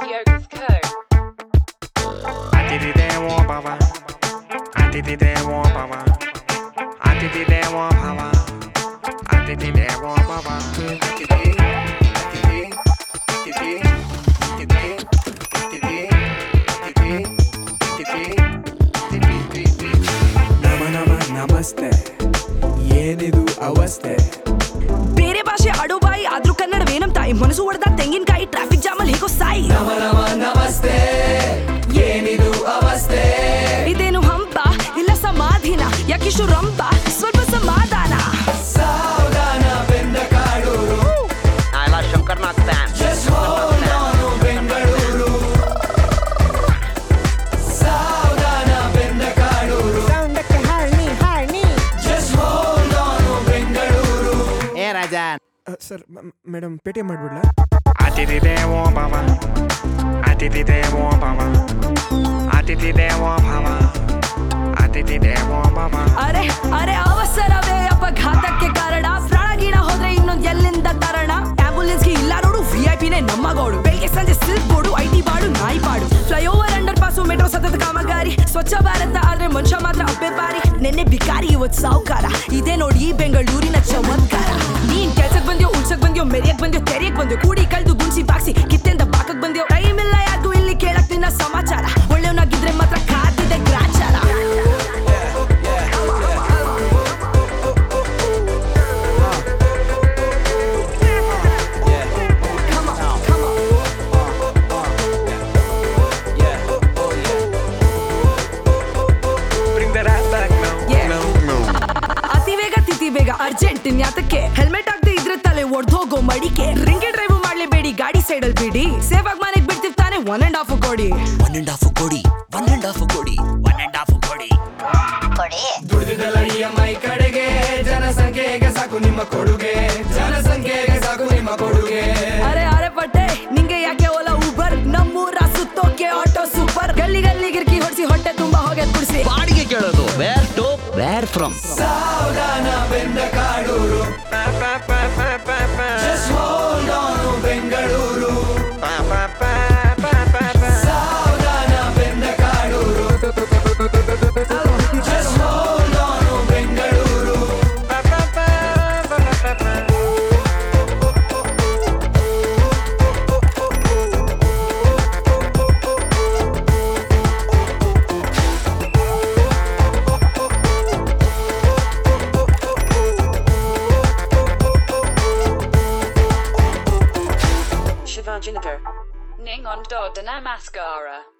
Yoga's Co. Atididewo baba. Atididewo baba. Atididewo baba. Atididewo baba. Atidi, atidi, atidi, atidi, atidi, atidi, atidi, atidi. ನಮ ನಮ ನಮಸ್ತೆ ಏನಿದು ಅವಸ್ಥೆ ಬೇರೆ ಭಾಷೆ ಆಡೋ ಬಾಯಿ ಆದ್ರೂ ಕನ್ನಡವೇನಂ ತಾಯಿ ಮನಸ್ಸು ಹೊಡೆದ ತೆಂಗಿನಕಾಯಿ ಟ್ರಾಫಿಕ್ ಜಾಮಲ್ಲಿ ಹೇಗೋ ಸಾಯಿ ನಮ ನಮ ನಮಸ್ತೆ ಏನಿದು ಅವಸ್ಥೆ ಇದೇನು ಹಂಪ ಇಲ್ಲ ಸಮಾಧಿನ ಯಾಕಿಷ್ಟು ರಂಪ ಸ್ವಲ್ಪ ಸಮಾಧಾನ ಸಾವಧಾನ ಬೆಂದ ಕಾಡೂರು I love Shankarnath fan. Just hold on Bengaluru ಸಾವಧಾನ ಬೆಂದ ಕಾಡೂರು just hold on Bengaluru Hey Rajan. Sir madam Paytm ಮಾಡಿಬಿಡ್ಲಾ Atididewo baba. Atididewo baba. Atididewo baba. Atididewo baba. ಅರೆ ಅರೆ ಅವಸರವೇ ಅಪಘಾತಕ್ಕೆ ಕಾರಣ ಪ್ರಾಣ ಗೀಣ ಹೋದ್ರೆ ಇನ್ನೊಂದ್ ಎಲ್ಲಿಂದ ತರಣ ಆಂಬುಲೆನ್ಸ್ಗೆ ಇಲ್ಲ ನೋಡು ವಿ ಐ ಪಿನೇ ನಮ್ಮ ಗೋಡು ಬೆಳಿಗ್ಗೆ ಸಂಜೆ ಸಿಲ್ಕ್ ಬೋರ್ಡು ಐ ಟಿ ಬಾಡು ನಾಯಿ ಪಾಡು ಫ್ಲೈಓವರ್ ಅಂಡರ್ ಪಾಸು ಮೆಟ್ರೋ ಸತತ ಕಾಮಗಾರಿ ಸ್ವಚ್ಛ ಭಾರತ ಆದ್ರೆ ಮನುಷ್ಯ ಮಾತ್ರ ಅಪ್ಪೆ ಬಾರಿ ನೆನ್ನೆ ಬಿಕಾರಿ ಇವತ್ ಸಾವುಕಾರ ಇದೇ ನೋಡಿ ಈ ಬೆಂಗಳೂರಿನ ಚಮತ್ಕಾರ ನೀನ್ ಕೆಲ್ಸಕ್ ಬಂದ್ಯೋ ಉಳ್ಸಕ್ ಬಂದ್ಯೋ ಮೆರಿಯಕ್ ಬಂದ್ಯೋ ತೆರೆಯಕ್ ಬಂದ್ಯೋ ಕೂಡಿ ಕಳ್ದು ಗುಣಿಸಿ ಬಾಕ್ಸಿ ಕಿತ್ತೆಂದ ಬಾಕಕ್ ಬಂದ್ಯೋ ಟೈಮ್ ಇಲ್ಲ ಯಾಕು ಇಲ್ಲಿ ಕೇಳಕ್ ನಿನ್ನ ಸಮಾಚಾರ ಒಳ್ಳೆಯವನಾಗಿದ್ರೆ ಮಾತ್ರ ಕಾದಿದೆ ಗ್ರಾಚಾರ Come on, come on. Bring that ass back now. Yeah. No, no. ಅತಿ ಬೇಗ ತಿಥಿ ಬೇಗ ಅರ್ಜೆಂಟ್ ಯಾತಕ್ಕೆ ಹೆಲ್ಮೆಟ್ ಹಾಕ್ದೆ ಇದ್ರೆ ತಲೆ ಒಡ್ದೋಗೋ ಮಡಿಕೆ ರಿಂಗೆ ಡ್ರೈವ್ ಮಾಡ್ಲೇಬೇಡಿ ಗಾಡಿ ಸೈಡ್ ಅಲ್ಲಿ ಬಿಡಿ ಸೇಫ್ ಆಗಿ ಮನೆಗ್ ಬಿಡ್ತಿರ್ತಾನೆ ಒನ್ ಅಂಡ್ ಹಾಫ್ ಕೊಡಿ ಒನ್ ಅಂಡ್ ಹಾಫ್ ಕೊಡಿ ಒನ್ ಅಂಡ್ ಹಾಫ್ ಕೊಡಿ ಒನ್ ಅಂಡ್ ಹಾಫ್ ಕೊಡಿ ದುಡಿದಲ್ಲ ಇ ಎಂ ಐ ಕಡೆಗೆ ಜನಸಂಖ್ಯೆಗೆ ಸಾಕು ನಿಮ್ಮ ಕೊಡುಗೆ ಜನಸಂಖ್ಯೆಗೆ ಸಾಕು ನಿಮ್ಮ ಕೊಡುಗೆ ಅರೆ ಅರೆ ಪಟ್ಟೆ ನಿಂಗೆ ಯಾಕೆ ಓಲಾ ಊಬರ್ ನಮ್ಮೂರ ಸುತ್ತೋಕೆ ಆಟೋ ಸೂಪರ್ ಗಲ್ಲಿ ಗಲ್ಲಿ ಗಿರ್ಕಿ ಹೊಡ್ಸಿ ಹೊಟ್ಟೆ ತುಂಬಾ ಹೋಗಿ ಕುಡಿಸಿ ಬಾಡಿಗೆ ಕೇಳೋದು ವೇರ್ ಟು ವೇರ್ ಫ್ರಮ್ ಸಾವಧಾನ ಬೆಂದ ಕಾಡೂರು Pa, pa, pa, pa, pa, pa. Just hold on Bengaluru Pa, pa, pa, pa, pa, pa. ಸಾವಧಾನ ಬೆಂದ ಕಾಡೂರು just hold on Bengaluru Pa, pa, pa, pa, pa, pa, pa. Shivajinagar. Ning on Dodana Mascara.